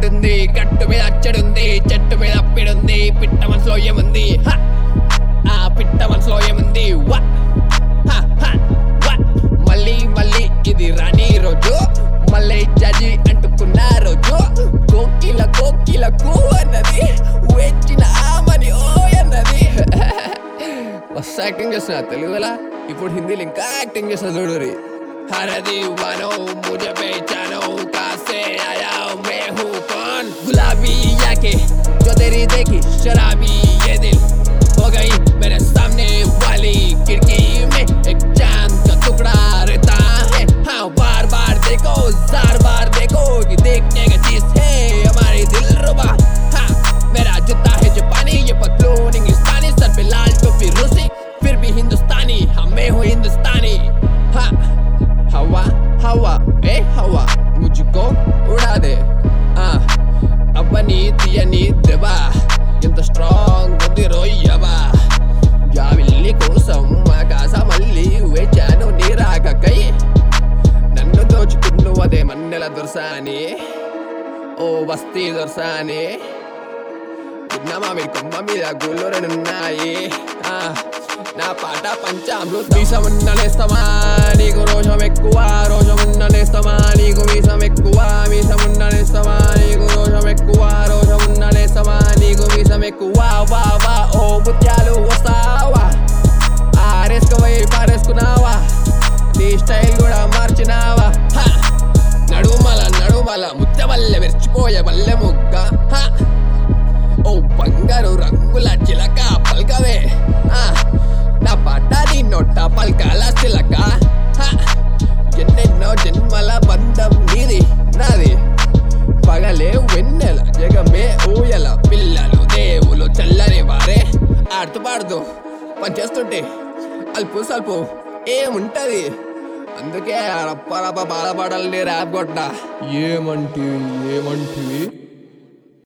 పచ్చడుంది గట్టు మీద అచ్చడుంది చెట్టు మీద అప్పిడుంది పిట్ట మనసులో ఏముంది హ! ఆ పిట్ట మనసులో ఏముంది వా హ! హ! వా! మళ్ళీ మళ్ళీ ఇది రాని రోజు మళ్ళీ జజి అంటుకున్న రోజు కోకిల కోకిల కూ అన్నది వేచిన ఆమని ఓ అన్నది మస్తు యాక్టింగ్ చేస్తున్నా తెలుగులా ఇప్పుడు హిందీలో ఇంకా యాక్టింగ్ చేస్తున్నా చూడు हर दीवानो मुझे पहचानो कहाँ से आया हूँ मैं हूँ कौन गुलाबी आंखें जो तेरी देखी शराबी ये दिल हो गई मेरे सामने वाली खिड़की में एक चांद का टुकड़ा रहता है हाँ बार बार देखो जार बार देखो ये देखने का चीज है हमारी दिल रुबा हाँ मेरा जूता है जापानी ये पतलून इंग्लिस्तानी सर पे लाल टोपी रूसी फिर भी हिंदुस्तानी हाँ मैं हूँ हिंदुस्तानी हाँ हवा हवा ए हवा मुझको उड़ा दे ఆ అవ్వని తీయని దెబ్బ ఎంత స్ట్రాంగ్ ఉంది రోయ్యవా జావిల్లి కోసం ఆకాశ మళ్ళీ వేచాను నీ రాకకై నన్ను దోచుకున్ను అదే మన్నెల దొరసాని ఓ బస్తీ దొరసాని చిన్నమా మీ కొమ్మ మీద గుళ్ళురనున్నాయి ఆ, నా పాట పంచామృత మీసమున్న నేస్తమా నీకు రోషం ఎక్కువ రోషమున్న నేస్తమా నీకు మీసం ఎక్కువ మీసమున్న నేస్తమా నీకు రోషం ఎక్కువ రోషమున్న నేస్తమా నీకు మీసం ఎక్కువ వా వా ఓ ముత్యాలు వస్తావా ఆరేసుకోపోయి పారేసుకున్నావా నీ స్టైల్ కూడా మార్చినావా హ! నడుమల నడుమల ముత్యమల్లె మెరిచిపోయే మల్లె ముగ్గ హ! ఓ బంగారు రంగుల చిలక పల్కవే ఆ, నా పాట నీ నొట్ట పల్కాల చిలక హ! ఎన్నెన్నో జన్మల బంధం నీది నాది పగలే వెన్నెల జగమే ఊయల పిల్లలు దేవులు చల్లని వారే ఆడుతూ పాడుతూ పనిచేస్తుంటే అల్పు సల్పు ఏముంటది అందుకే రప్ప రప్ప బాధపడాలని ర్యాప్ కొట్ట ఏమంటివి ఏమంటివి